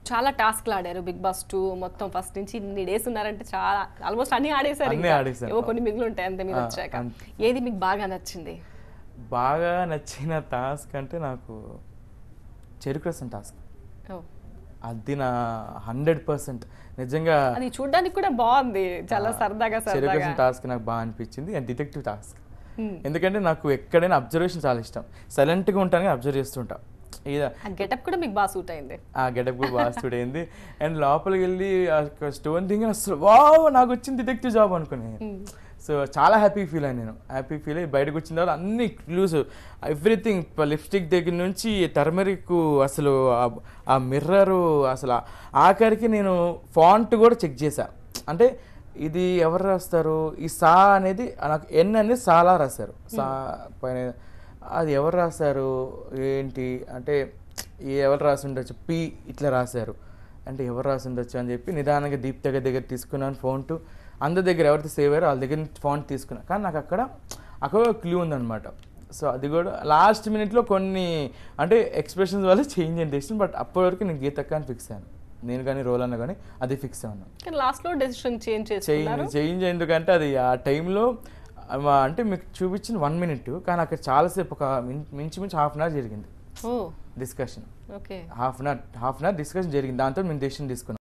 చాలా టాస్క్లు ఆడారు బిగ్ బాస్ టూ మొత్తం ఫస్ట్ నుంచి ఇన్ని డేస్ ఉన్నారంటే చాలా ఆల్మోస్ట్ అన్ని ఆడేశారు అన్నీ ఇంకా. ఆడేశాను. ఏవో కొన్ని మిగిలి ఉంటాయి అంతే మీరు ఆ, వచ్చాక అంతే. ఏది మీకు బాగా నచ్చింది బాగా నచ్చిన టాస్క్ అంటే నాకు చెరుకు రసం టాస్క్ ఓ, అది నా హండ్రెడ్ పర్సెంట్ నిజంగా అది చూడడానికి కూడా బాగుంది చాలా సరదాగా చెరుకు సరదాగా రసం టాస్క్ నాకు బాగా అనిపించింది అండ్ డిటెక్టివ్ టాస్క్ Hmm. ఎందుకంటే నాకు ఎక్కడైనా అబ్జర్వేషన్ చాలా ఇష్టం సైలెంట్గా ఉంటాను అబ్జర్వ్ చేస్తుంటా ఇదా ఆ గెటప్ కూడా మీకు బాగా సూట్ అయింది ఆ గెటప్ కూడా బాగా స్టూడ్ అయింది అండ్ లోపలికి వెళ్ళి స్టోన్ థింగ్ అసలు వావ్ నాకు వచ్చింది డిటెక్టివ్ జాబ్ అనుకుని సో చాలా హ్యాపీ ఫీల్ అయ్యాను నేను హ్యాపీ ఫీల్ అయ్యి బయటకు వచ్చిన తర్వాత అన్ని క్లూస్ ఎవ్రీథింగ్ లిప్స్టిక్ దగ్గర నుంచి టర్మరిక్ అసలు ఆ- ఆ మిర్రరు అసలు ఆ- ఆఖరికి నేను ఫాంట్ కూడా చెక్ చేశా అంటే ఇది ఎవరు రాస్తారు ఈ సా అనేది నాకు ఎన్ అనేది సాలా రాశారు సా పైన అది ఎవరు రాశారు ఏంటి అంటే ఈ ఎవరు రాసి ఉండొచ్చు పి ఇట్లా రాశారు అంటే ఎవరు రాసి ఉండొచ్చు అని చెప్పి నిదానంగా దీప్త గారి దగ్గర తీసుకున్నాను ఫోన్ టు అందరి దగ్గర ఎవరైతే సేవ్ అయ్యారో వాళ్ళ దగ్గర నుంచి ఫోన్ తీసుకున్నాను కానీ నాకు అక్కడ అక్కడ క్లూ ఉందన్నమాట సో అది కూడా లాస్ట్ మినిట్లో కొన్ని అంటే ఎక్స్ప్రెషన్స్ వల్ల చేంజ్ అయింది డెసిషన్ బట్ అప్పటి వరకు నేను గీతక్క అని ఫిక్స్ అయ్యాను నేను కానీ రోల్ అన్న కానీ అది ఫిక్స్ అయ్యాను కానీ లాస్ట్ లో డెసిషన్ చేంజ్ చేసుకున్నారు చేంజ్ చేంజ్ ఎందుకంటే అది ఆ టైంలో అంటే మీకు చూపించిన వన్ మినిట్ కానీ అక్కడ చాలాసేపు ఒక మిం- మించుమించు హాఫ్ అన్ అవర్ జరిగింది ఓ discussion okay half an hour half an hour discussion జరిగింది దాంతో మేము డెసిషన్ తీసుకున్నాం